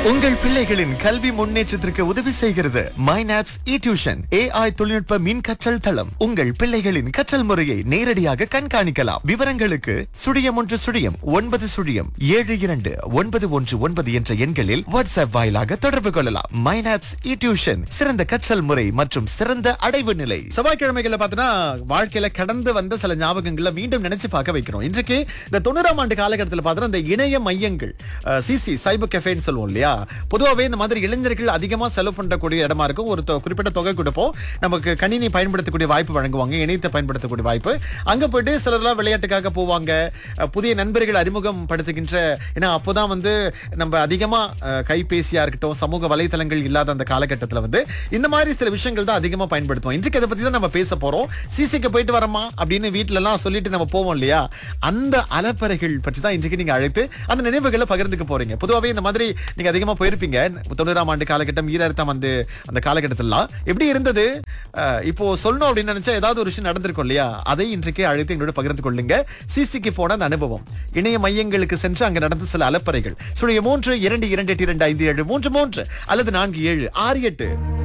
உங்கள் பிள்ளைகளின் கல்வி முன்னேற்றத்திற்கு உதவி செய்கிறது மைனாப்ஸ் இ டியூஷன் ஏஐ தொழில்நுட்ப மின் கற்றல் தளம் உங்கள் பிள்ளைகளின் கற்றல் முறையை நேரடியாக கண்காணிக்கலாம் விவரங்களுக்கு சுழியம் ஒன்று சுழியம் ஒன்பது சுழியம் ஏழு இரண்டு ஒன்பது ஒன்று ஒன்பது என்ற எண்களில் வாட்ஸ்அப் வாயிலாக தொடர்பு கொள்ளலாம் மைனாப்ஸ் இ டியூஷன் சிறந்த கற்றல் முறை மற்றும் சிறந்த அடைவு நிலை செவ்வாய்க்கிழமைகள்ல பார்த்தீங்கன்னா வாழ்க்கையில கடந்து வந்த சில ஞாபகங்களை மீண்டும் நினைச்சு பார்க்க வைக்கிறோம் இன்றைக்கு இந்த தொண்ணூறாம் ஆண்டு காலகட்டத்தில் பார்த்தீங்கன்னா இந்த இணைய மையங்கள் சிசி சைபர் கெஃபேன்னு சொல்லுவோம் இல்லையா பொதுவாகவே இந்த மாதிரி இளைஞர்கள் அதிகமா செலவு பண்ணக்கூடிய இடமா இருக்கும் ஒரு தொ- குறிப்பிட்ட தொகை கொடுப்போம் நமக்கு கணினி பயன்படுத்தக்கூடிய வாய்ப்பு வழங்குவாங்க இணையத்தை பயன்படுத்தக்கூடிய வாய்ப்பு அங்க போயிட்டு சிலர்லாம் விளையாட்டுக்காக போவாங்க அஹ், புதிய நண்பர்கள் அறிமுகம் படுத்துகின்ற ஏன்னா அப்போதான் வந்து நம்ம அதிகமா அஹ், கைபேசியா இருக்கட்டும் சமூக வலைத்தளங்கள் இல்லாத அந்த காலகட்டத்தில் வந்து இந்த மாதிரி சில விஷயங்கள் தான் அதிகமா பயன்படுத்துவோம் இன்றைக்கு இதை பத்தி தான் நம்ம பேச போறோம் சிசிக்கு போயிட்டு வரமா அப்படின்னு வீட்ல எல்லாம் சொல்லிட்டு நம்ம போவோம் இல்லையா அந்த அலப்பறைகள் பற்றி தான் இன்றைக்கு நீங்க அழைத்து அந்த நினைவுகளை பகிர்ந்துக்க போறீங்க பொதுவாகவே இந்த மாதிரி நீங்க அதிகமா போயிருப்பீங்க தொண்ணூறாம் ஆண்டு காலகட்டம் ஈராயிரத்தாம் ஆண்டு அந்த காலகட்டத்திலாம் எப்படி இருந்தது அஹ், இப்போ சொல்லணும் அப்படின்னு நினைச்சா ஏதாவது ஒரு விஷயம் நடந்திருக்கும் இல்லையா அதை இன்றைக்கு அழைத்து எங்களோட பகிர்ந்து கொள்ளுங்க சிசிக்கு போன அந்த அனுபவம் இணைய மையங்களுக்கு சென்று அங்க நடந்த சில அலப்பறைகள் சுழிய மூன்று இரண்டு இரண்டு எட்டு இரண்டு ஐந்து ஏழு மூன்று மூன்று அல்லது நான்கு ஏழு ஆறு எட்டு